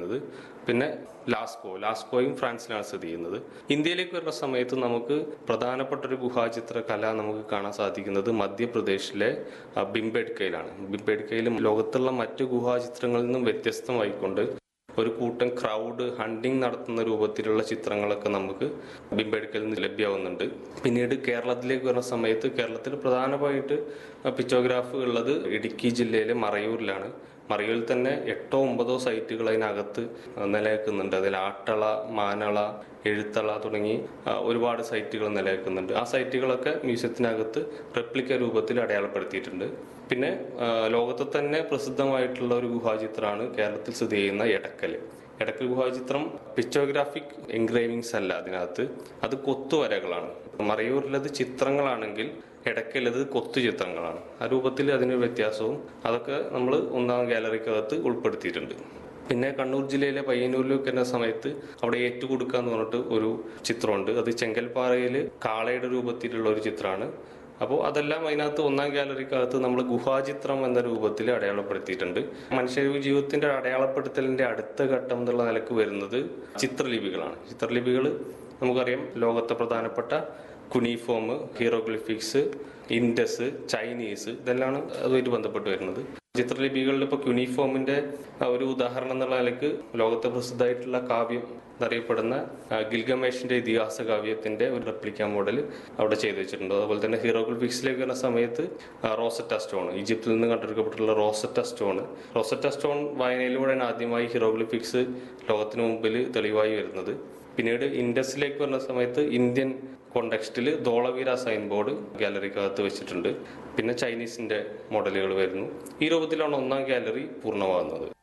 ചെയ്യുന്നത് പിന്നെ ലാസ്കോ ലാസ്കോയും ഫ്രാൻസിലാണ് സ്ഥിതി ചെയ്യുന്നത് ഇന്ത്യയിലേക്ക് വരുന്ന സമയത്ത് നമുക്ക് പ്രധാനപ്പെട്ട ഒരു ഗുഹാചിത്ര കല നമുക്ക് കാണാൻ സാധിക്കുന്നത് മധ്യപ്രദേശിലെ ആ, ബിംബേഡ്കയിലാണ് ബിംബേഡ്കയിലും ലോകത്തുള്ള മറ്റു ഗുഹാചിത്രങ്ങളിൽ നിന്നും വ്യത്യസ്തമായിക്കൊണ്ട് ഒരു കൂട്ടം ക്രൗഡ് ഹണ്ടിങ് നടത്തുന്ന രൂപത്തിലുള്ള ചിത്രങ്ങളൊക്കെ നമുക്ക് ബിംബേഡ്കയിൽ നിന്ന് ലഭ്യമാവുന്നുണ്ട് പിന്നീട് കേരളത്തിലേക്ക് വരുന്ന സമയത്ത് കേരളത്തിൽ പ്രധാനമായിട്ട് പിക്ചോഗ്രാഫ് ഉള്ളത് ഇടുക്കി ജില്ലയിലെ മറയൂരിലാണ് മറയൂരിൽ തന്നെ എട്ടോ ഒമ്പതോ സൈറ്റുകൾ അതിനകത്ത് നിലനിൽക്കുന്നുണ്ട് അതിൽ ആട്ടള മാനള എഴുത്തള തുടങ്ങി ആ, ഒരുപാട് സൈറ്റുകൾ നിലനിൽക്കുന്നുണ്ട് ആ സൈറ്റുകളൊക്കെ മ്യൂസിയത്തിനകത്ത് റെപ്ലിക്ക രൂപത്തിൽ അടയാളപ്പെടുത്തിയിട്ടുണ്ട് പിന്നെ ആ, ലോകത്തെ തന്നെ പ്രസിദ്ധമായിട്ടുള്ള ഒരു ഗുഹാചിത്രമാണ് കേരളത്തിൽ സ്ഥിതി ചെയ്യുന്ന എടക്കൽ എടക്കൽ ഗുഹാചിത്രം പിക്ചോഗ്രാഫിക് എൻഗ്രേവിങ്സ് അല്ല അതിനകത്ത് അത് കൊത്തുവരകളാണ് മറയൂരിലത് ചിത്രങ്ങളാണെങ്കിൽ ഇടയ്ക്കലത് കൊത്തു ചിത്രങ്ങളാണ് ആ രൂപത്തിൽ അതിന് വ്യത്യാസവും അതൊക്കെ നമ്മൾ ഒന്നാം ഗാലറിക്കകത്ത് ഉൾപ്പെടുത്തിയിട്ടുണ്ട് പിന്നെ കണ്ണൂർ ജില്ലയിലെ പയ്യന്നൂരിലേക്ക് വരുന്ന സമയത്ത് അവിടെ ഏറ്റുകൊടുക്കുക എന്ന് പറഞ്ഞിട്ട് ഒരു ചിത്രമുണ്ട് അത് ചെങ്കൽപ്പാറയിൽ കാളയുടെ രൂപത്തിലുള്ള ഒരു ചിത്രമാണ് അപ്പോൾ അതെല്ലാം അതിനകത്ത് ഒന്നാം ഗാലറിക്കകത്ത് നമ്മൾ ഗുഹാചിത്രം എന്ന രൂപത്തിൽ അടയാളപ്പെടുത്തിയിട്ടുണ്ട് മനുഷ്യ ജീവിതത്തിന്റെ അടയാളപ്പെടുത്തലിന്റെ അടുത്ത ഘട്ടം എന്നുള്ള നിലക്ക് വരുന്നത് ചിത്രലിപികളാണ് ചിത്രലിപികൾ നമുക്കറിയാം ലോകത്തെ പ്രധാനപ്പെട്ട കുനിഫോം ഹീറോഗ്ലിഫിക്സ് ഇൻഡസ് ചൈനീസ് ഇതെല്ലാം അതുമായിട്ട് ബന്ധപ്പെട്ട് വരുന്നത് ചിത്രലിപികളിൽ ഇപ്പോൾ ക്യൂണിഫോമിന്റെ ആ, ഒരു ഉദാഹരണം എന്നുള്ള നിലക്ക് ലോകത്തെ പ്രസിദ്ധമായിട്ടുള്ള കാവ്യം എന്നറിയപ്പെടുന്ന ആ, ഗിൽഗമേഷിന്റെ ഇതിഹാസ കാവ്യത്തിന്റെ ഒരു റെപ്ലിക്ക മോഡൽ അവിടെ ചെയ്തു വെച്ചിട്ടുണ്ട് അതുപോലെ തന്നെ ഹീറോഗ്ലിഫിക്സിലേക്ക് വരുന്ന സമയത്ത് ആ, റോസറ്റ സ്റ്റോൺ ഈജിപ്തിൽ നിന്ന് കണ്ടെടുക്കപ്പെട്ടിട്ടുള്ള റോസറ്റ സ്റ്റോൺ റോസറ്റ സ്റ്റോൺ വായനയിലൂടെയാണ് ആദ്യമായി ഹീറോഗ്ലിഫിക്സ് ലോകത്തിന് മുമ്പിൽ തെളിവായി വരുന്നത് പിന്നീട് ഇൻഡസിലേക്ക് വരുന്ന സമയത്ത് ഇന്ത്യൻ കോണ്ടെക്സ്റ്റിൽ ധോളവീര സൈൻ ബോർഡ് ഗാലറിക്കകത്ത് വെച്ചിട്ടുണ്ട് പിന്നെ ചൈനീസിന്റെ മോഡലുകൾ വരുന്നു ഈ രൂപത്തിലാണ് ഒന്നാം ഗാലറി പൂർണ്ണമാകുന്നത്